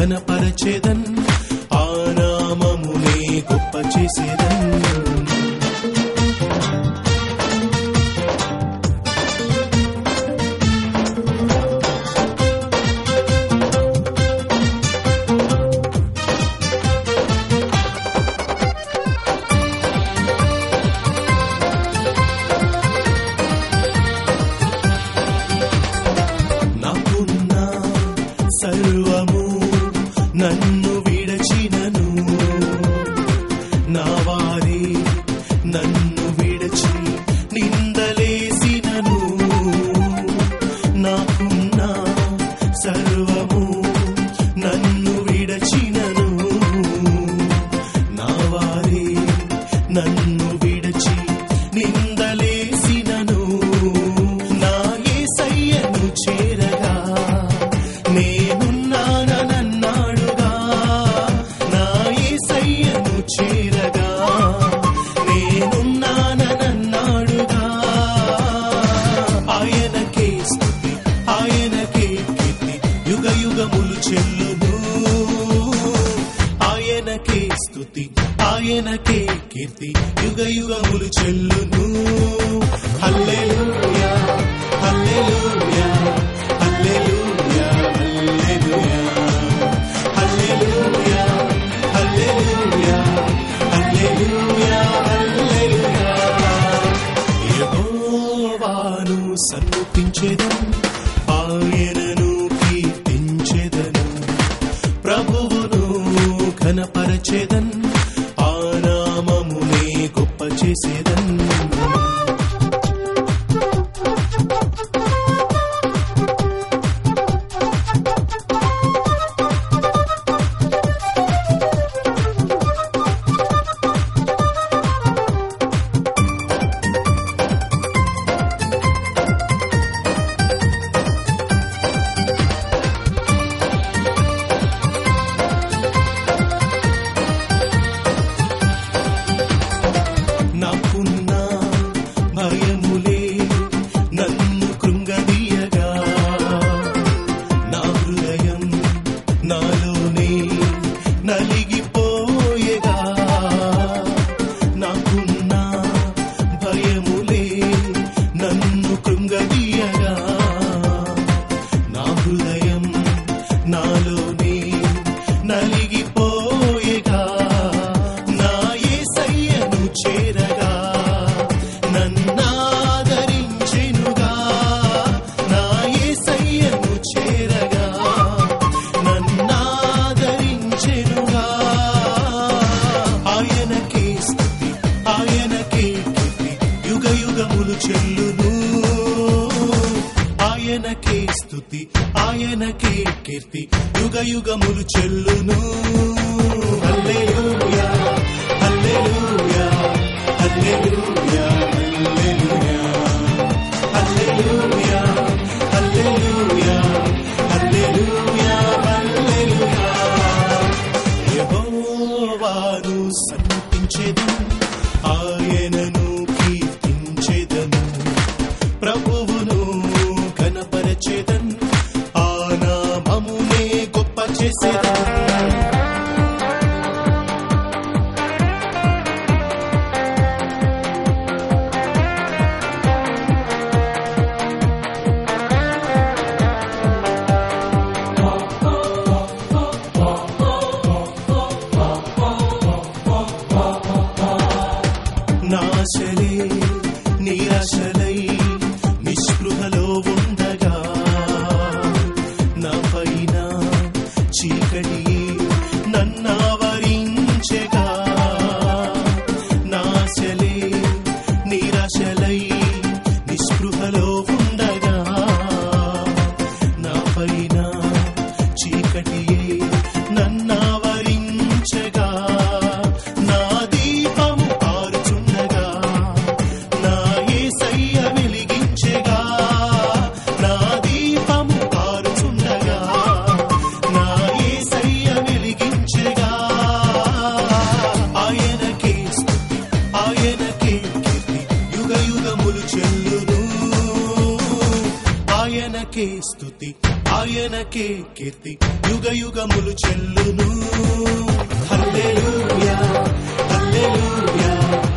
ఘనపరచెదన్ ఆ నామమునే గొప్ప చేసేదన్ నాకున్న సర్వము నన్ను విడచినను నా వారి నన్ను విడచి నిందలేసినను నాకున్న సర్వము నన్ను విడచినను నా వారి నన్ను విడచి నిందలేసినను నా యేసయ్యను చేరగా నేనున్నానన్నాడుగా నా యేసయ్యను చేరగా నేనున్నానన్నాడుగా ఆయనకే స్తుతి ఆయనకే కీర్తి యుగ యుగములు చెల్లును ఆయనకే స్తుతి ఆయనకే కీర్తి యుగ యుగములు చెల్లును హల్లెలూయా హల్లెలూయా హల్లెలూయా హల్లెలూయా హల్లెలూయా హల్లెలూయా హల్లెలూయా హల్లెలూయా యెహోవాను సన్నుతించెదను ఆయనను కీర్తించెదను ప్రభువును ఘనపరచెదన్ ఆ నామమునే గొప్ప చేసేదన్ నాకున్న భయములే నన్ను కృంగదీయగా నా హృదయం నాలోనే నలిగిపోయేగా నాకున్న భయములే నన్ను కృంగదీయగా నా హృదయం నాలోనే నలిగిపోయేగా నా యేసయ్యను చేరగా నన్నాదరించెనుగా నా యేసయ్యను చేరగా నన్నాదరించెనుగా ఆయనకే స్తుతి ఆయనకే కీర్తి యుగ యుగములు చెల్లును ఆయనకే స్తుతి ఆయనకే కీర్తి యుగ యుగములు చెల్లును హల్లెలూయా హల్లెలూయా హల్లెలూయా హల్లెలూయా హల్లెలూయా హల్లెలూయా హల్లెలూయా యెహోవాను సన్నుతించెదను ఆయనను కీర్తించెదను ప్రభువును ఘనపరచెదన్ ఆ నామమునే గొప్ప చేసేదన్ నాశలే నిరాశలై నిస్పృహలో ఉండగా నా పైన చీకటి ఆయనకే స్తుతి ఆయనకే కీర్తి యుగ యుగములు చెల్లును హల్లెలూయా హల్లెలూయా